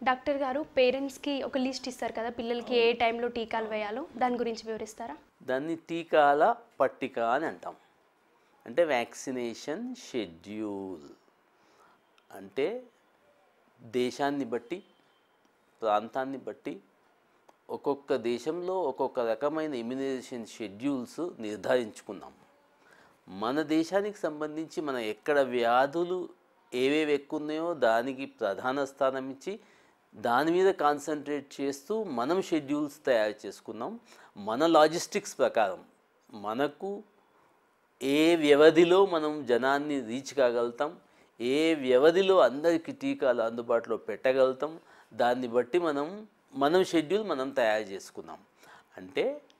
doctor గారు పేరెంట్స్కి ఒక లిస్ట్ ఇస్తారు కదా పిల్లలకి ఏ టైంలో టీకాలు వేయాలో దాని గురించి వివరిస్తారా దాన్ని టీకాల పట్టిక అని అంటాం అంటే వ్యాక్సినేషన్ షెడ్యూల్ అంటే దేశాన్ని బట్టి ప్రాంతాన్ని బట్టి ఒక్కొక్క దేశంలో ఒక్కొక్క రకమైన ఇమ్యునైజేషన్ షెడ్యూల్స్ నిర్ధారించుకున్నాం మన దేశానికి సంబంధించి మన ఎక్కడ వ్యాధులు ఏవేవి ఎక్కువ ఉన్నాయో దానికి ప్రధాన స్థానం ఇచ్చి దాని మీద కాన్సన్ట్రేట్ చేస్తూ మనం షెడ్యూల్స్ తయారు చేసుకున్నాం మన లాజిస్టిక్స్ ప్రకారం మనకు ఏ వ్యవధిలో మనం జనాన్ని రీచ్ కాగలుగుతాం ఏ వ్యవధిలో అందరికీ టీకాలు అందుబాటులో పెట్టగలుగుతాం దాన్ని బట్టి మనం మనం షెడ్యూల్ మనం తయారు చేసుకున్నాం అంటే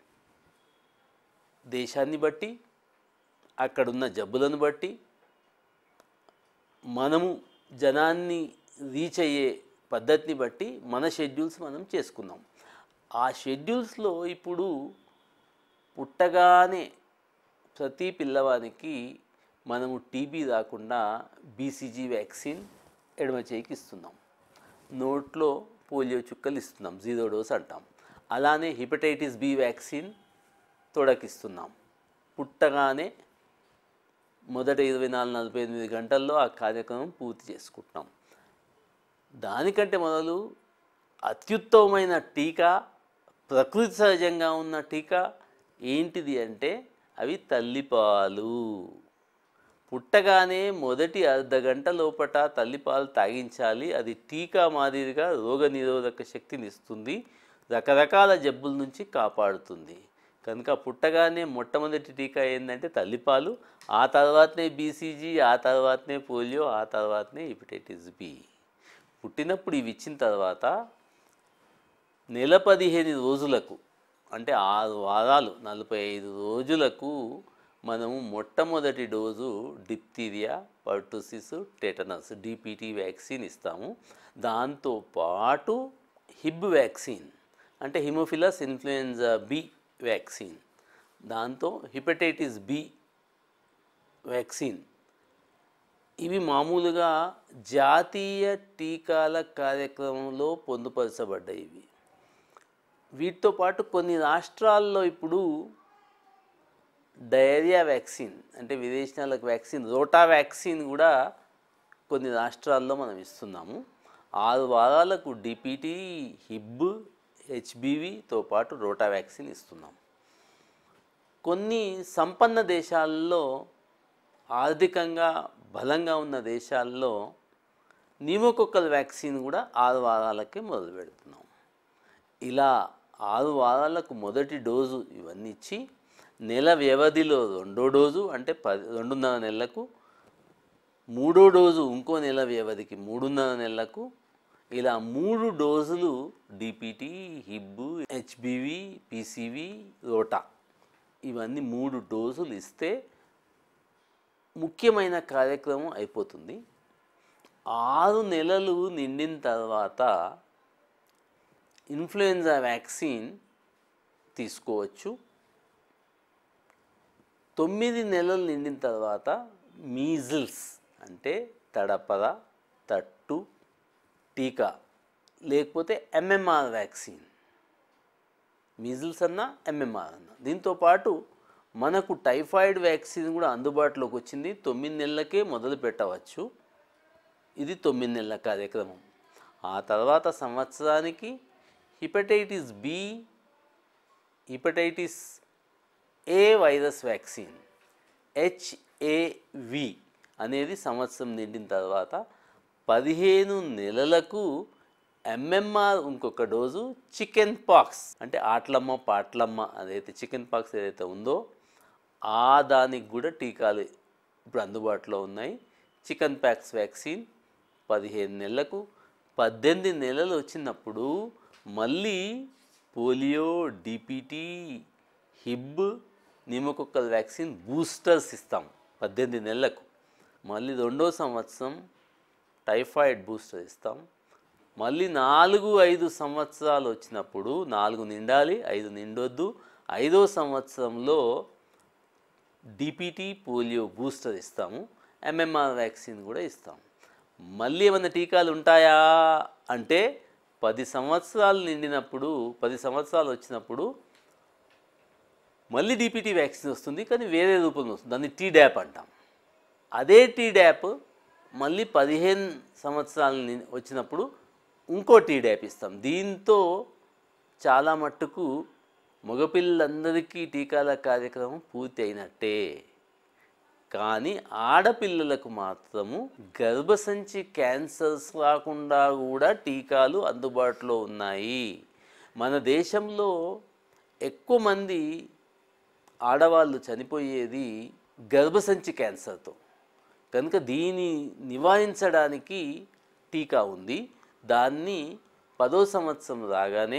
దేశాన్ని బట్టి అక్కడున్న జబ్బులను బట్టి మనము జనాన్ని రీచ్ అయ్యే పద్ధతిని బట్టి మన షెడ్యూల్స్ మనం చేసుకున్నాం ఆ షెడ్యూల్స్లో ఇప్పుడు పుట్టగానే ప్రతి పిల్లవానికి మనము టీబీ రాకుండా బీసీజీ వ్యాక్సిన్ ఎడమ చేయికి ఇస్తున్నాం నోట్లో పోలియో చుక్కలు ఇస్తున్నాం జీరో డోస్ అంటాం అలానే హెపటైటిస్ బి వ్యాక్సిన్ తొడకిస్తున్నాం పుట్టగానే మొదట ఇరవై నాలుగు నలభై ఎనిమిది గంటల్లో ఆ కార్యక్రమం పూర్తి చేసుకుంటున్నాం దానికంటే మొదలు అత్యుత్తమమైన టీకా ప్రకృతి సహజంగా ఉన్న టీకా ఏంటిది అంటే అవి తల్లిపాలు పుట్టగానే మొదటి అర్ధ గంట లోపట తల్లిపాలు తాగించాలి అది టీకా మాదిరిగా రోగనిరోధక శక్తిని ఇస్తుంది రకరకాల జబ్బుల నుంచి కాపాడుతుంది కనుక పుట్టగానే మొట్టమొదటి టీకా ఏంటంటే తల్లిపాలు ఆ తర్వాతనే బీసీజీ ఆ తర్వాతనే పోలియో ఆ తర్వాతనే హెపటైటిస్ బి పుట్టినప్పుడు ఇవి ఇచ్చిన తర్వాత నెల పదిహేను రోజులకు అంటే ఆరు వారాలు నలభై ఐదు రోజులకు మనము మొట్టమొదటి dose diphtheria pertussis tetanus DPT vaccine ఇస్తాము దాంతో పాటు హిబ్ వ్యాక్సిన్ అంటే హిమోఫిలస్ ఇన్ఫ్లుయెంజా బి వ్యాక్సిన్ దాంతో హిపటైటిస్ బి వ్యాక్సిన్ ఇవి మామూలుగా జాతీయ టీకాల కార్యక్రమంలో పొందుపరచబడ్డాయి ఇవి వీటితో పాటు కొన్ని రాష్ట్రాల్లో ఇప్పుడు డయేరియా వ్యాక్సిన్ అంటే విదేశాలకు వ్యాక్సిన్ రోటా వ్యాక్సిన్ కూడా కొన్ని రాష్ట్రాల్లో మనం ఇస్తున్నాము ఆరు వారాలకు డిపిటి హిబ్ హెచ్బివితో పాటు రోటా వ్యాక్సిన్ ఇస్తున్నాం కొన్ని సంపన్న దేశాల్లో ఆర్థికంగా బలంగా ఉన్న దేశాల్లో న్యూమోకొక్కల్ వ్యాక్సిన్ కూడా ఆరు వారాలకే మొదలు పెడుతున్నాం ఇలా ఆరు వారాలకు మొదటి డోసు ఇవన్నీ ఇచ్చి నెల వ్యవధిలో రెండో డోసు అంటే పది రెండున్నర నెలలకు మూడో డోసు ఇంకో నెల వ్యవధికి మూడున్నర నెలలకు ఇలా మూడు డోసులు DPT Hib HBV PCV rota ఇవన్నీ మూడు డోసులు ఇస్తే ముఖ్యమైన కార్యక్రమం అయిపోతుంది ఆరు నెలలు నిండిన తర్వాత ఇన్ఫ్లుయెంజా వ్యాక్సిన్ తీసుకోవచ్చు తొమ్మిది నెలలు నిండిన తర్వాత మీజిల్స్ అంటే తడపద తట్టు టీకా లేకపోతే ఎంఎంఆర్ వ్యాక్సిన్ మీజిల్స్ అన్న ఎంఎంఆర్ అన్న దీంతో పాటు మనకు టైఫాయిడ్ వ్యాక్సిన్ కూడా అందుబాటులోకి వచ్చింది తొమ్మిది నెలలకే మొదలు పెట్టవచ్చు ఇది తొమ్మిది నెలల కార్యక్రమం ఆ తర్వాత సంవత్సరానికి hepatitis B hepatitis A virus vaccine HAV అనేది సంవత్సరం నిండిన తర్వాత పదిహేను నెలలకు ఎంఎంఆర్ ఇంకొక డోసు చికెన్ పాక్స్ అంటే ఆట్లమ్మ పాట్లమ్మ అదైతే చికెన్ పాక్స్ ఏదైతే ఉందో ఆ దానికి కూడా టీకాలు ఇప్పుడు అందుబాటులో ఉన్నాయి చికెన్ ప్యాక్స్ వ్యాక్సిన్ పదిహేను నెలలకు పద్దెనిమిది నెలలు వచ్చినప్పుడు మళ్ళీ polio DPT Hib pneumococcal vaccine boosters ఇస్తాం పద్దెనిమిది నెలలకు మళ్ళీ రెండో సంవత్సరం టైఫాయిడ్ బూస్టర్ ఇస్తాం మళ్ళీ నాలుగు ఐదు సంవత్సరాలు వచ్చినప్పుడు నాలుగు నిండాలి ఐదు నిండొద్దు ఐదో సంవత్సరంలో డిపిటి పోలియో బూస్టర్ ఇస్తాము ఎంఎంఆర్ వ్యాక్సిన్ కూడా ఇస్తాం మళ్ళీ ఏమైనా టీకాలు ఉంటాయా అంటే పది సంవత్సరాలు నిండినప్పుడు పది సంవత్సరాలు వచ్చినప్పుడు మళ్ళీ డిపిటీ వ్యాక్సిన్ వస్తుంది కానీ వేరే రూపంలో వస్తుంది దాన్ని టీ డ్యాప్ అంటాం అదే టీ డ్యాప్ మళ్ళీ పదిహేను సంవత్సరాలు ని- వచ్చినప్పుడు ఇంకో టీ డ్యాప్ ఇస్తాం దీంతో చాలా మట్టుకు మగపిల్లలందరికీ టీకాల కార్యక్రమం పూర్తి అయినట్టే కానీ ఆడపిల్లలకు మాత్రము గర్భసంచి క్యాన్సర్స్ రాకుండా కూడా టీకాలు అందుబాటులో ఉన్నాయి మన దేశంలో ఎక్కువ మంది ఆడవాళ్ళు చనిపోయేది గర్భసంచి క్యాన్సర్తో కనుక దీన్ని నివారించడానికి టీకా ఉంది దాన్ని పదో సంవత్సరం రాగానే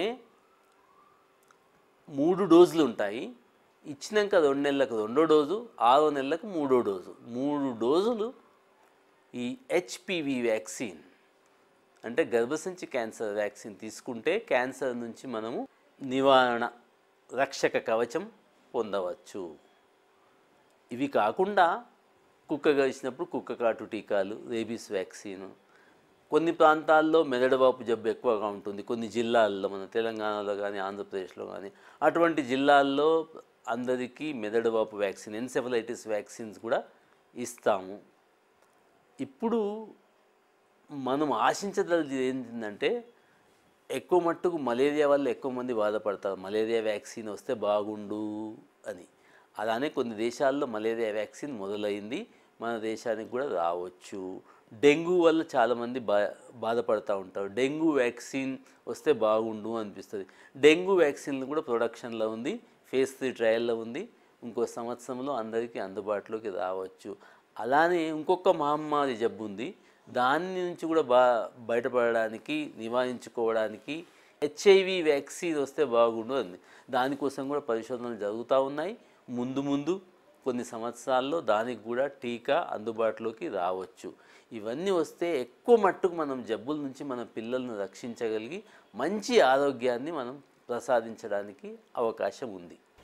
మూడు డోజులు ఉంటాయి ఇచ్చినాక రెండు నెలలకు రెండో డోజు ఆరో నెలలకు మూడో డోజు మూడు డోజులు ఈ హెచ్పివి వ్యాక్సిన్ అంటే గర్భసంచి క్యాన్సర్ వ్యాక్సిన్ తీసుకుంటే క్యాన్సర్ నుంచి మనము నివారణ రక్షక కవచం పొందవచ్చు ఇవి కాకుండా కుక్క గడిచినప్పుడు కుక్క కాటు టీకాలు రేబీస్ వ్యాక్సిన్ కొన్ని ప్రాంతాల్లో మెదడువాపు జబ్బు ఎక్కువగా ఉంటుంది కొన్ని జిల్లాల్లో మన తెలంగాణలో కానీ ఆంధ్రప్రదేశ్లో కానీ అటువంటి జిల్లాల్లో అందరికీ మెదడువాపు వ్యాక్సిన్ ఎన్సెఫలైటిస్ వ్యాక్సిన్స్ కూడా ఇస్తాము ఇప్పుడు మనం ఆశించదలది ఏంటంటే ఎక్కువ మట్టుకు మలేరియా వల్ల ఎక్కువ మంది బాధపడతారు మలేరియా వ్యాక్సిన్ వస్తే బాగుండు అని అలానే కొన్ని దేశాల్లో మలేరియా వ్యాక్సిన్ మొదలైంది మన దేశానికి కూడా రావచ్చు డెంగ్యూ వల్ల చాలామంది బా బాధపడుతూ ఉంటారు డెంగ్యూ వ్యాక్సిన్ వస్తే బాగుండు అనిపిస్తుంది డెంగ్యూ వ్యాక్సిన్ కూడా ప్రొడక్షన్లో ఉంది ఫేస్ త్రీ ట్రయల్లో ఉంది ఇంకో సంవత్సరంలో అందరికీ అందుబాటులోకి రావచ్చు అలానే ఇంకొక మహమ్మారి జబ్బు ఉంది దాని నుంచి కూడా బా బయటపడడానికి నివారించుకోవడానికి హెచ్ఐవి వ్యాక్సిన్ వస్తే బాగుండు అంది దానికోసం కూడా పరిశోధనలు జరుగుతూ ఉన్నాయి ముందు ముందు కొన్ని సంవత్సరాల్లో దానికి కూడా టీకా అందుబాటులోకి రావచ్చు ఇవన్నీ వస్తే ఎక్కువ మట్టుకు మనం జబ్బుల నుంచి మన పిల్లలను రక్షించగలిగి మంచి ఆరోగ్యాన్ని మనం ప్రసాదించడానికి అవకాశం ఉంది